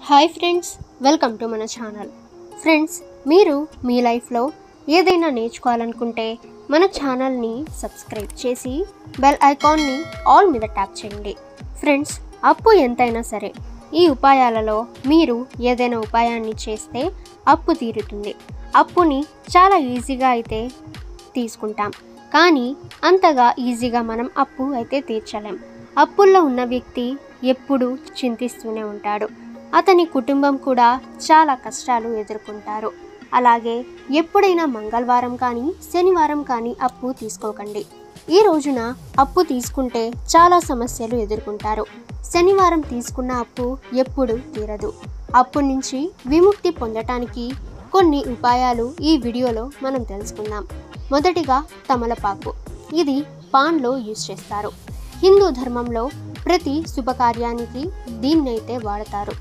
hi friends welcome to మన channel friends మీరు మీ లైఫ్లో ఏదైనా నేర్చుకోవాలనుకుంటే మన ఛానల్ని సబ్స్క్రైబ్ చేసి బెల్ ఐకాన్ని ఆల్ మీద ట్యాప్ చేయండి ఫ్రెండ్స్ అప్పు ఎంతైనా సరే ఈ ఉపాయాలలో మీరు ఏదైనా ఉపాయాన్ని చేస్తే అప్పు తీరుతుంది అప్పుని చాలా ఈజీగా అయితే తీసుకుంటాం కానీ అంతగా ఈజీగా మనం అప్పు అయితే తీర్చలేం అప్పుల్లో ఉన్న వ్యక్తి ఎప్పుడూ చింతిస్తూనే ఉంటాడు అతని కుటుంబం కూడా చాలా కష్టాలు ఎదుర్కొంటారు అలాగే ఎప్పుడైనా మంగళవారం కానీ శనివారం కానీ అప్పు తీసుకోకండి ఈ రోజున అప్పు తీసుకుంటే చాలా సమస్యలు ఎదుర్కొంటారు శనివారం తీసుకున్న అప్పు ఎప్పుడు తీరదు అప్పు నుంచి విముక్తి పొందటానికి కొన్ని ఉపాయాలు ఈ వీడియోలో మనం తెలుసుకుందాం మొదటిగా తమలపాకు ఇది పాన్లో యూజ్ చేస్తారు హిందూ ధర్మంలో ప్రతి శుభకార్యానికి దీన్నైతే వాడతారు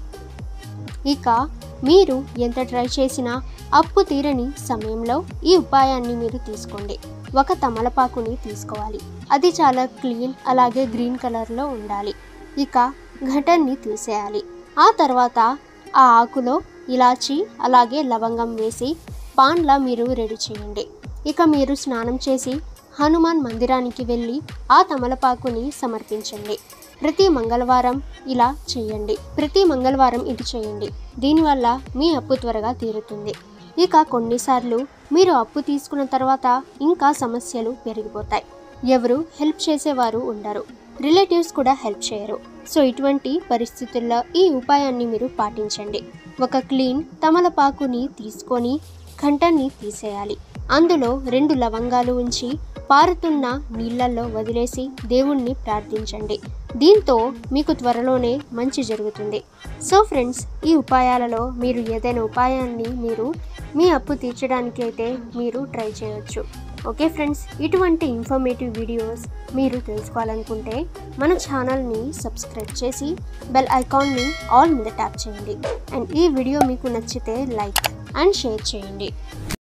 ఇక మీరు ఎంత ట్రై చేసినా అప్పు తీరని సమయంలో ఈ ఉపాయాన్ని మీరు తీసుకోండి ఒక తమలపాకుని తీసుకోవాలి అది చాలా క్లీన్ అలాగే గ్రీన్ కలర్లో ఉండాలి ఇక ఘటన్ని తీసేయాలి ఆ తర్వాత ఆ ఆకులో ఇలాచి అలాగే లవంగం వేసి పాన్లా మీరు రెడీ చేయండి ఇక మీరు స్నానం చేసి హనుమాన్ మందిరానికి వెళ్ళి ఆ తమలపాకుని సమర్పించండి ప్రతి మంగళవారం ఇలా చేయండి ప్రతి మంగళవారం ఇది చేయండి దీనివల్ల మీ అప్పు త్వరగా తీరుతుంది ఇక కొన్నిసార్లు మీరు అప్పు తీసుకున్న తర్వాత ఇంకా సమస్యలు పెరిగిపోతాయి ఎవరు హెల్ప్ చేసేవారు ఉండరు రిలేటివ్స్ కూడా హెల్ప్ చేయరు సో ఇటువంటి పరిస్థితుల్లో ఈ ఉపాయాన్ని మీరు పాటించండి ఒక క్లీన్ తమలపాకుని తీసుకొని కంఠాన్ని తీసేయాలి అందులో రెండు లవంగాలు ఉంచి పారుతున్న నీళ్ళల్లో వదిలేసి దేవుణ్ణి ప్రార్థించండి దీంతో మీకు త్వరలోనే మంచి జరుగుతుంది సో ఫ్రెండ్స్ ఈ ఉపాయాలలో మీరు ఏదైనా ఉపాయాన్ని మీరు మీ అప్పు తీర్చడానికి అయితే మీరు ట్రై చేయొచ్చు ఓకే ఫ్రెండ్స్ ఇటువంటి ఇన్ఫర్మేటివ్ వీడియోస్ మీరు తెలుసుకోవాలనుకుంటే మన ఛానల్ని సబ్స్క్రైబ్ చేసి బెల్ ఐకాన్ని ఆల్ మీద ట్యాప్ చేయండి అండ్ ఈ వీడియో మీకు నచ్చితే లైక్ అండ్ షేర్ చేయండి